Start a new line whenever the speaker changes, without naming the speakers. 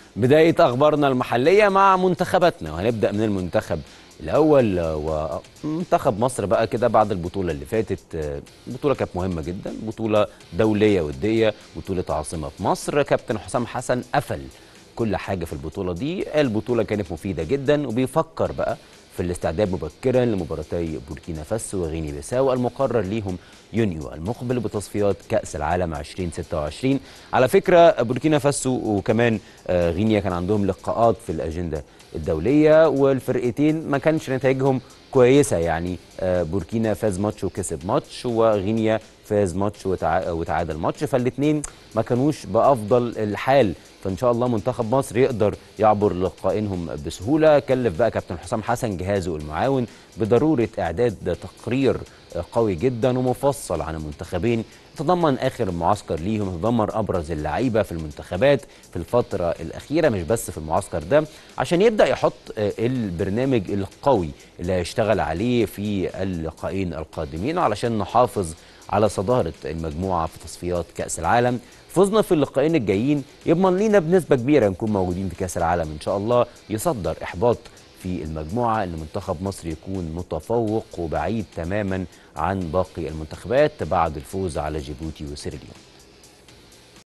بداية أخبارنا المحلية مع منتخباتنا وهنبدأ من المنتخب الأول ومنتخب مصر بقى كده بعد البطولة اللي فاتت البطولة كانت مهمة جدا بطولة دولية ودية بطولة عاصمة مصر كابتن حسام حسن قفل كل حاجة في البطولة دي البطولة كانت مفيدة جدا وبيفكر بقى في الاستعداد مبكرا لمباراتي بوركينا فاسو وغيني بيساو المقرر ليهم يونيو المقبل بتصفيات كأس العالم 2026 على فكرة بوركينا فاسو وكمان غينيا كان عندهم لقاءات في الأجندة الدولية والفرقتين ما كانش نتائجهم كويسة يعني بوركينا فاز ماتش وكسب ماتش وغينيا فاز ماتش وتعادل ماتش فالاثنين ما كانوش بأفضل الحال فان شاء الله منتخب مصر يقدر يعبر لقائنهم بسهوله كلف بقى كابتن حسام حسن جهازه المعاون بضروره اعداد تقرير قوي جدا ومفصل عن المنتخبين تضمن اخر معسكر ليهم تضمن ابرز اللعيبه في المنتخبات في الفتره الاخيره مش بس في المعسكر ده عشان يبدا يحط البرنامج القوي اللي هيشتغل عليه في اللقاءين القادمين وعلشان نحافظ على صداره المجموعه في تصفيات كاس العالم فوزنا في اللقاءين الجايين يضمن لينا بنسبه كبيره نكون موجودين في كاس العالم ان شاء الله يصدر احباط في المجموعه ان منتخب مصر يكون متفوق وبعيد تماما عن باقي المنتخبات بعد الفوز على جيبوتي وسيراليون